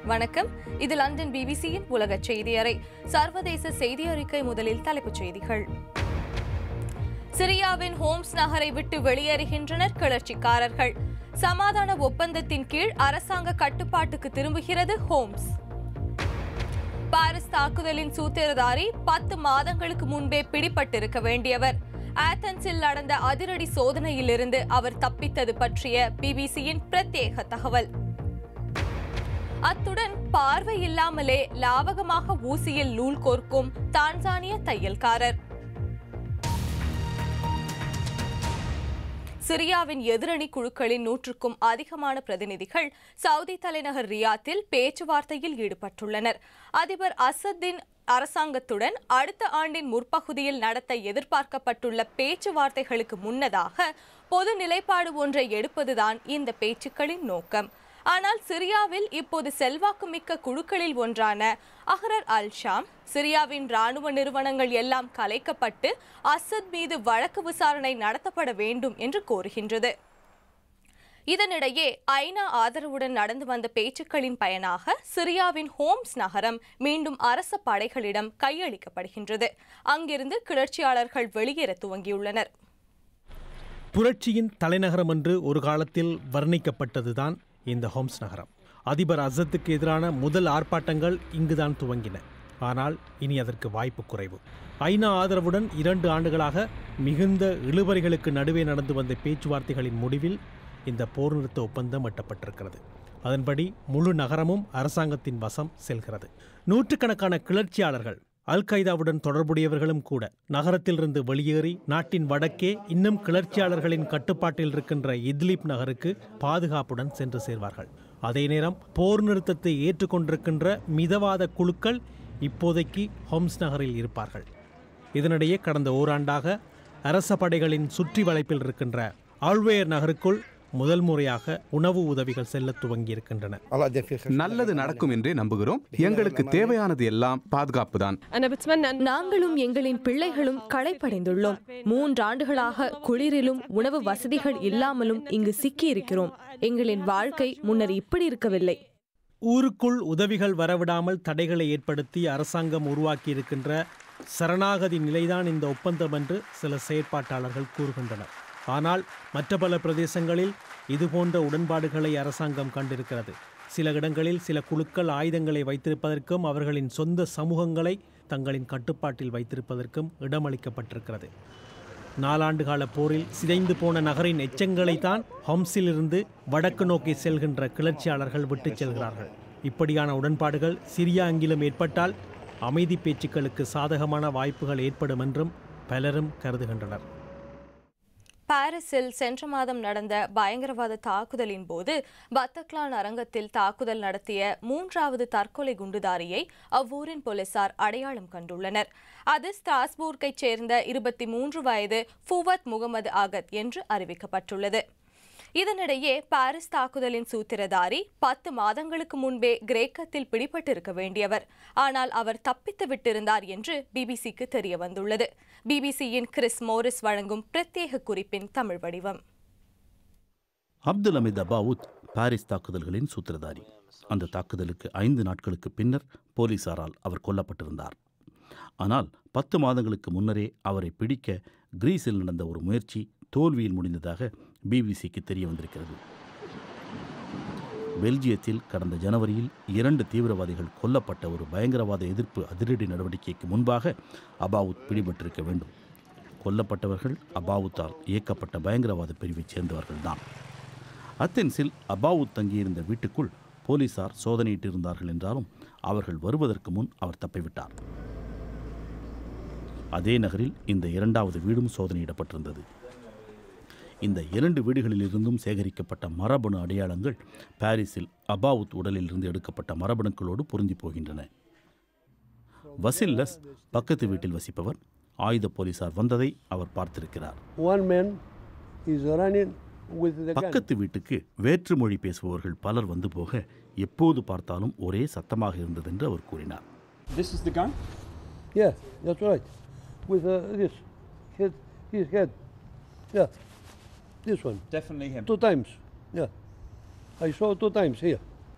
வணக்கம் இது லண்டன் பிபிசியின் உலக செய்தி அறை சர்வதேச செய்தி அறிக்கை முதலில் தலைப்புச் செய்திகள் சிரியாவின் ஹோம்ஸ் நகரை விட்டு வெளியேறுகின்றனர் கிளர்ச்சிக்காரர்கள் சமாதான ஒப்பந்தத்தின் கீழ் அரசாங்க கட்டுப்பாட்டுக்கு திரும்புகிறது ஹோம்ஸ் பாரிஸ் தாக்குதலின் சூத்திரதாரி பத்து மாதங்களுக்கு முன்பே பிடிபட்டிருக்க வேண்டியவர் ஆத்தன்ஸில் நடந்த அதிரடி சோதனையிலிருந்து அவர் தப்பித்தது பற்றிய பிபிசியின் பிரத்யேக தகவல் அத்துடன் பார்வை இல்லாமலே லாவகமாக ஊசியில் நூல் கோர்க்கும் தான்சானிய தையல்காரர் சிரியாவின் எதிரணி குழுக்களின் நூற்றுக்கும் அதிகமான பிரதிநிதிகள் சவுதி தலைநகர் ரியாத்தில் பேச்சுவார்த்தையில் ஈடுபட்டுள்ளனர் அதிபர் அசத்தின் அரசாங்கத்துடன் அடுத்த ஆண்டின் முற்பகுதியில் நடத்த எதிர்பார்க்கப்பட்டுள்ள பேச்சுவார்த்தைகளுக்கு முன்னதாக பொது நிலைப்பாடு ஒன்றை எடுப்பதுதான் இந்த பேச்சுக்களின் நோக்கம் ஆனால் சிரியாவில் இப்போது செல்வாக்குமிக்க குழுக்களில் ஒன்றான அஹ்ரர் அல் ஷாம் சிரியாவின் ராணுவ நிறுவனங்கள் எல்லாம் கலைக்கப்பட்டு அசத் மீது வழக்கு விசாரணை நடத்தப்பட வேண்டும் என்று கோருகின்றது இதனிடையே ஐநா ஆதரவுடன் நடந்து வந்த பேச்சுக்களின் பயனாக சிரியாவின் ஹோம்ஸ் நகரம் மீண்டும் அரச படைகளிடம் கையளிக்கப்படுகின்றது அங்கிருந்து கிளர்ச்சியாளர்கள் வெளியேற துவங்கியுள்ளனர் புரட்சியின் தலைநகரம் என்று ஒரு காலத்தில் வர்ணிக்கப்பட்டதுதான் இந்த ஹோம்ஸ் நகரம் அதிபர் அசத்துக்கு எதிரான முதல் ஆர்ப்பாட்டங்கள் இங்குதான் துவங்கின ஆனால் இனி அதற்கு வாய்ப்பு குறைவு ஐநா ஆதரவுடன் இரண்டு ஆண்டுகளாக மிகுந்த இழுபறிகளுக்கு நடுவே நடந்து வந்த பேச்சுவார்த்தைகளின் முடிவில் இந்த போர் நிறுத்த ஒப்பந்தம் எட்டப்பட்டிருக்கிறது அதன்படி முழு நகரமும் அரசாங்கத்தின் வசம் செல்கிறது நூற்றுக்கணக்கான கிளர்ச்சியாளர்கள் அல் கைதாவுடன் தொடர்புடையவர்களும் கூட நகரத்திலிருந்து வெளியேறி நாட்டின் வடக்கே இன்னும் கிளர்ச்சியாளர்களின் கட்டுப்பாட்டில் இருக்கின்ற இத்லிப் நகருக்கு பாதுகாப்புடன் சென்று சேர்வார்கள் அதே நேரம் போர் நிறுத்தத்தை ஏற்றுக்கொண்டிருக்கின்ற மிதவாத குழுக்கள் இப்போதைக்கு ஹோம்ஸ் நகரில் இருப்பார்கள் இதனிடையே கடந்த ஓராண்டாக அரச படைகளின் சுற்றி வளைப்பில் இருக்கின்ற ஆழ்வேர் நகருக்குள் முதல் முறையாக உணவு உதவிகள் செல்ல துவங்கியிருக்கின்றன நல்லது நடக்கும் என்றே நம்புகிறோம் எங்களுக்கு தேவையானது எல்லாம் பாதுகாப்பு தான் أنا بتمنى أن நாங்களும் எங்களின் பிள்ளைகளும் களைப்படைந்துள்ளோம் மூன்றாண்டுகளாக குளிரிலும் உணவு வசதிகள் இல்லாமலும் இங்கு சிக்கியிருக்கிறோம் எங்களின் வாழ்க்கை முன்னர் இப்படி இருக்கவில்லை ஊருக்குள் உதவிகள் வரவிடாமல் தடைகளை ஏற்படுத்தி அரசாங்கம் உருவாக்கியிருக்கின்ற சரணாகதி நிலைதான் இந்த ஒப்பந்தம் என்று சில செயற்பாட்டாளர்கள் கூறுகின்றனர் ஆனால் மற்ற பல பிரதேசங்களில் இதுபோன்ற உடன்பாடுகளை அரசாங்கம் கண்டிருக்கிறது சில இடங்களில் சில குழுக்கள் ஆயுதங்களை வைத்திருப்பதற்கும் அவர்களின் சொந்த சமூகங்களை தங்களின் கட்டுப்பாட்டில் வைத்திருப்பதற்கும் இடமளிக்கப்பட்டிருக்கிறது நாலாண்டு கால போரில் சிதைந்து போன நகரின் எச்சங்களைத்தான் ஹம்ஸிலிருந்து வடக்கு நோக்கி செல்கின்ற கிளர்ச்சியாளர்கள் விட்டுச் செல்கிறார்கள் இப்படியான உடன்பாடுகள் சிரியா எங்கிலும் ஏற்பட்டால் அமைதி பேச்சுக்களுக்கு சாதகமான வாய்ப்புகள் ஏற்படும் என்றும் பலரும் கருதுகின்றனர் பாரிஸில் சென்ற மாதம் நடந்த பயங்கரவாத தாக்குதலின் போது பத்தக்லான் அரங்கத்தில் தாக்குதல் நடத்திய மூன்றாவது தற்கொலை குண்டுதாரியை அவ்வூரின் போலீசார் அடையாளம் கண்டுள்ளனர் அது ஸ்ட்ராஸ்பூர்க்கைச் சேர்ந்த இருபத்தி மூன்று வயது ஃபுவத் முகமது ஆகத் என்று அறிவிக்கப்பட்டுள்ளது இதனிடையே பாரிஸ் தாக்குதலின் சூத்திரதாரி பத்து மாதங்களுக்கு முன்பே கிரேக்கத்தில் பிடிபட்டிருக்க வேண்டியவர் ஆனால் அவர் தப்பித்து விட்டிருந்தார் என்று பிபிசிக்கு தெரிய வந்துள்ளது பிபிசியின் கிறிஸ் மோரிஸ் வழங்கும் பிரத்யேக குறிப்பின் தமிழ் வடிவம் அப்துல் அமித் அபாவுத் பாரிஸ் தாக்குதல்களின் சூத்திரதாரி அந்த தாக்குதலுக்கு ஐந்து நாட்களுக்கு பின்னர் போலீசாரால் அவர் கொல்லப்பட்டிருந்தார் ஆனால் பத்து மாதங்களுக்கு முன்னரே அவரை பிடிக்க கிரீஸில் நடந்த ஒரு முயற்சி தோல்வியில் முடிந்ததாக பிபிசிக்கு தெரிய வந்திருக்கிறது பெல்ஜியத்தில் கடந்த ஜனவரியில் இரண்டு தீவிரவாதிகள் கொல்லப்பட்ட ஒரு பயங்கரவாத எதிர்ப்பு அதிரடி நடவடிக்கைக்கு முன்பாக அபாவுத் பிடிபட்டிருக்க வேண்டும் கொல்லப்பட்டவர்கள் அபாவுத்தால் இயக்கப்பட்ட பயங்கரவாத பிரிவைச் சேர்ந்தவர்கள்தான் அத்தென்ஸில் அபாவுத் தங்கியிருந்த வீட்டுக்குள் போலீசார் சோதனையிட்டிருந்தார்கள் என்றாலும் அவர்கள் வருவதற்கு முன் அவர் தப்பிவிட்டார் அதே நகரில் இந்த இரண்டாவது வீடும் சோதனையிடப்பட்டிருந்தது இந்த இரண்டு வீடுகளிலிருந்தும் சேகரிக்கப்பட்ட மரபணு அடையாளங்கள் பாரிஸில் அபாவுத் உடலிலிருந்து எடுக்கப்பட்ட மரபணுக்களோடு பொருந்தி போகின்றன வசில்லஸ் பக்கத்து வீட்டில் வசிப்பவர் ஆயுத போலீசார் வந்ததை அவர் பார்த்திருக்கிறார் One man is running with the gun. பக்கத்து வீட்டுக்கு வேற்று மொழி பேசுபவர்கள் பலர் வந்து போக எப்போது பார்த்தாலும் ஒரே சத்தமாக இருந்தது என்று அவர் கூறினார் This is the gun? Yeah, that's right. With uh, this head, his head. Yeah, this one. Definitely him. Two times. Yeah, I saw two times here.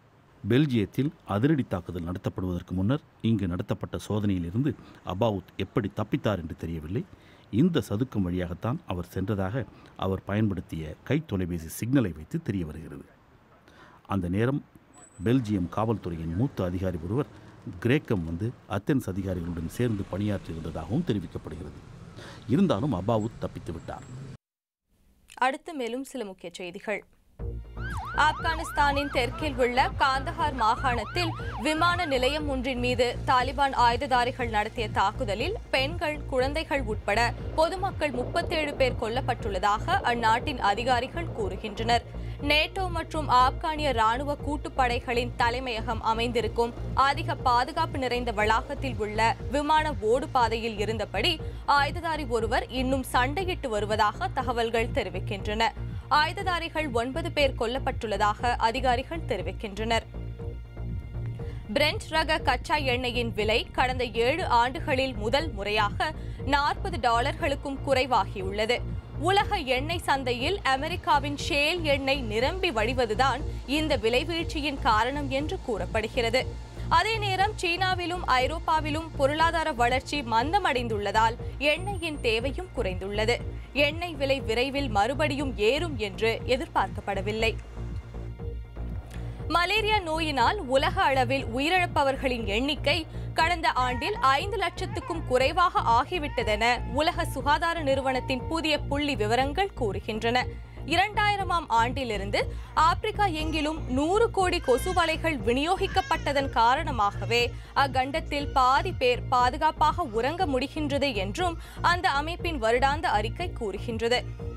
பெல்ஜியத்தில் அதிரடி தாக்குதல் நடத்தப்படுவதற்கு முன்னர் இங்கு நடத்தப்பட்ட சோதனையிலிருந்து அபாவுத் எப்படி தப்பித்தார் என்று தெரியவில்லை இந்த சதுக்கம் வழியாகத்தான் அவர் சென்றதாக அவர் பயன்படுத்திய கை தொலைபேசி சிக்னலை வைத்து தெரிய வருகிறது அந்த நேரம் பெல்ஜியம் காவல்துறையின் மூத்த அதிகாரி ஒருவர் கிரேக்கம் வந்து அத்தென்ஸ் அதிகாரிகளுடன் சேர்ந்து பணியாற்றியிருந்ததாகவும் தெரிவிக்கப்படுகிறது இருந்தாலும் அபாவுத் தப்பித்து விட்டார் அடுத்து மேலும் சில முக்கிய செய்திகள் ஆப்கானிஸ்தானின் தெற்கில் உள்ள காந்தஹார் மாகாணத்தில் விமான நிலையம் ஒன்றின் மீது தாலிபான் ஆயுததாரிகள் நடத்திய தாக்குதலில் பெண்கள் குழந்தைகள் உட்பட பொதுமக்கள் முப்பத்தேழு பேர் கொல்லப்பட்டுள்ளதாக அந்நாட்டின் அதிகாரிகள் கூறுகின்றனர் நேட்டோ மற்றும் ஆப்கானிய ராணுவ கூட்டுப்படைகளின் தலைமையகம் அமைந்திருக்கும் அதிக பாதுகாப்பு நிறைந்த வளாகத்தில் உள்ள விமான ஓடு பாதையில் இருந்தபடி ஆயுததாரி ஒருவர் இன்னும் சண்டையிட்டு வருவதாக தகவல்கள் தெரிவிக்கின்றன ஆயுததாரிகள் ஒன்பது பேர் கொல்லப்பட்டுள்ளதாக அதிகாரிகள் தெரிவிக்கின்றனர் பிரெண்ட் ரக கச்சா எண்ணெயின் விலை கடந்த ஏழு ஆண்டுகளில் முதல் முறையாக நாற்பது டாலர்களுக்கும் குறைவாகியுள்ளது உலக எண்ணெய் சந்தையில் அமெரிக்காவின் ஷேல் எண்ணெய் நிரம்பி வழிவதுதான் இந்த விலை வீழ்ச்சியின் காரணம் என்று கூறப்படுகிறது அதே நேரம் சீனாவிலும் ஐரோப்பாவிலும் பொருளாதார வளர்ச்சி மந்தமடைந்துள்ளதால் எண்ணெயின் தேவையும் குறைந்துள்ளது எண்ணெய் விலை விரைவில் மறுபடியும் ஏறும் என்று எதிர்பார்க்கப்படவில்லை மலேரியா நோயினால் உலக அளவில் உயிரிழப்பவர்களின் எண்ணிக்கை கடந்த ஆண்டில் ஐந்து லட்சத்துக்கும் குறைவாக ஆகிவிட்டதென உலக சுகாதார நிறுவனத்தின் புதிய புள்ளி விவரங்கள் கூறுகின்றன இரண்டாயிரமாம் ஆண்டிலிருந்து ஆப்பிரிக்கா எங்கிலும் நூறு கோடி கொசு வலைகள் விநியோகிக்கப்பட்டதன் காரணமாகவே அக்கண்டத்தில் பாதி பேர் பாதுகாப்பாக உறங்க முடிகின்றது என்றும் அந்த அமைப்பின் வருடாந்த அறிக்கை கூறுகின்றது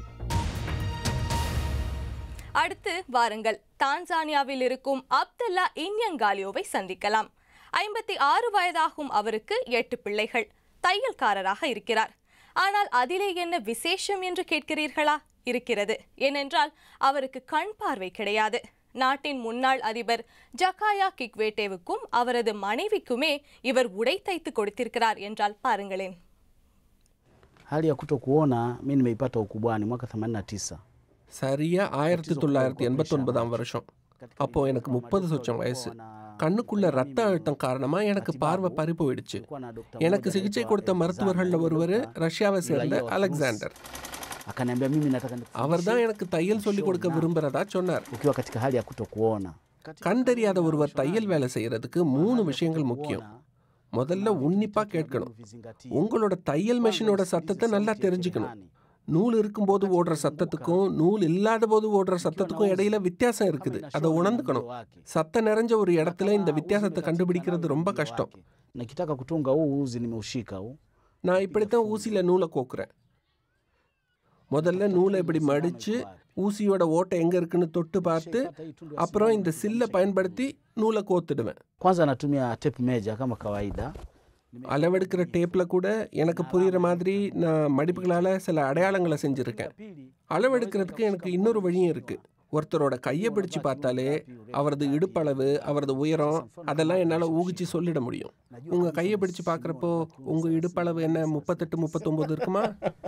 அடுத்து வாருங்கள் தான்சானியாவில் இருக்கும் அப்துல்லா இன்யங்காலியோவை சந்திக்கலாம் ஐம்பத்தி ஆறு வயதாகும் அவருக்கு எட்டு பிள்ளைகள் தையல்காரராக இருக்கிறார் ஆனால் அதிலே என்ன விசேஷம் என்று கேட்கிறீர்களா இருக்கிறது ஏனென்றால் அவருக்கு கண் பார்வை கிடையாது நாட்டின் முன்னாள் அதிபர் ஜக்காயா கிக்வேட்டேவுக்கும் அவரது மனைவிக்குமே இவர் உடை தைத்து கொடுத்திருக்கிறார் என்றால் பாருங்களேன் Hali ya kuto kuona mi nimeipata ukubwani mwaka 89. சரியா ஆயிரத்தி தொள்ளாயிரத்தி எண்பத்தொன்பதாம் வருஷம் அப்போ எனக்கு முப்பது சொச்சம் வயசு கண்ணுக்குள்ள ரத்த அழுத்தம் காரணமா எனக்கு பார்வை பறி போயிடுச்சு எனக்கு சிகிச்சை கொடுத்த மருத்துவர்கள்ல ஒருவர் ரஷ்யாவை சேர்ந்த Alexander Akaniambia mimi nataka nikufundishe அவர் தான் எனக்கு தையல் சொல்லி கொடுக்க விரும்புறதா சொன்னார் ukiwa katika hali ya kuto kuona. கண் தெரியாத ஒருவர் தையல் வேலை செய்யறதுக்கு மூணு விஷயங்கள் முக்கியம் முதல்ல உன்னிப்பா கேட்கணும் உங்களோட தையல் மெஷினோட சத்தத்தை நல்லா தெரிஞ்சுக்கணும் நூல் இருக்கும்போது ஓடுற சத்தத்துக்கும் நூல் இல்லாத போது ஓடுற சத்தத்துக்கும் இடையில வித்தியாசம் இருக்குது அதை உணர்ந்துக்கணும் சத்தம் நிறைஞ்ச ஒரு இடத்துல இந்த வித்தியாசத்தை கண்டுபிடிக்கிறது ரொம்ப கஷ்டம் Nikitaka kutunga huu uzi nimeushika huu. நான் இப்படித்தான் ஊசியில நூலை கோக்குறேன் முதல்ல நூலை இப்படி மடிச்சு ஊசியோட ஓட்டை எங்க இருக்குன்னு தொட்டு பார்த்து அப்புறம் இந்த சில்லை பயன்படுத்தி நூலை கோத்துடுவேன் Kwanza natumia tape measure kama kawaida. அளவெடுக்கிற டேப்ல கூட எனக்கு புரியுற மாதிரி நான் மடிப்புகளால சில அடையாளங்களை செஞ்சிருக்கேன் அளவெடுக்கிறதுக்கு எனக்கு இன்னொரு வழியும் இருக்கு ஒருத்தரோட கையை பிடிச்சு பார்த்தாலே அவரது இடுப்பளவு அவரது உயரம் அதெல்லாம் என்னால் ஊகிச்சு சொல்லிட முடியும் உங்க கையை பிடிச்சு பார்க்குறப்போ உங்க இடுப்பளவு என்ன முப்பத்தெட்டு முப்பத்தொன்பது இருக்குமா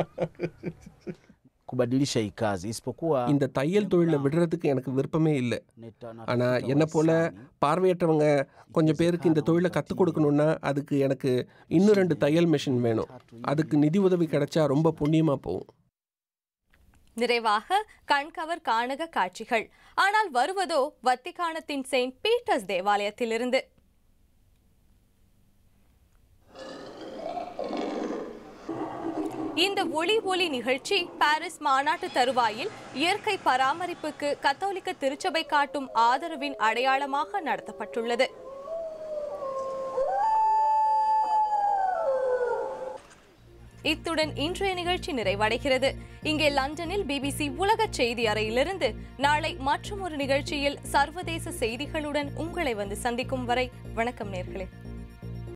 kubadilisha hii kazi isipokuwa இந்த தையல் தொழிலை விடுறதுக்கு எனக்கு விருப்பமே இல்லை nita- natafuta ஆனா என்ன போல wahisani. பார்வையற்றவங்க கொஞ்சம் பேருக்கு இந்த தொழிலை கற்றுக் கொடுக்கணும்னா அதுக்கு எனக்கு இன்னும் ரெண்டு தையல் மிஷின் வேணும் அதுக்கு நிதி உதவி கிடைச்சா ரொம்ப புண்ணியமா போகும் நிறைவாக கண்கவர் காணக காட்சிகள் ஆனால் வருவதோ வத்திக்கானத்தின் செயின்ட் பீட்டர்ஸ் தேவாலயத்திலிருந்து இந்த ஒளி ஒளி நிகழ்ச்சி பாரிஸ் மாநாட்டு தருவாயில் இயற்கை பராமரிப்புக்கு கத்தோலிக்க திருச்சபை காட்டும் ஆதரவின் அடையாளமாக நடத்தப்பட்டுள்ளது இத்துடன் இன்றைய நிகழ்ச்சி நிறைவடைகிறது இங்கே லண்டனில் பிபிசி உலக செய்தி அறையிலிருந்து நாளை மற்றும் ஒரு நிகழ்ச்சியில் சர்வதேச செய்திகளுடன் உங்களை வந்து சந்திக்கும் வரை வணக்கம் நேர்களே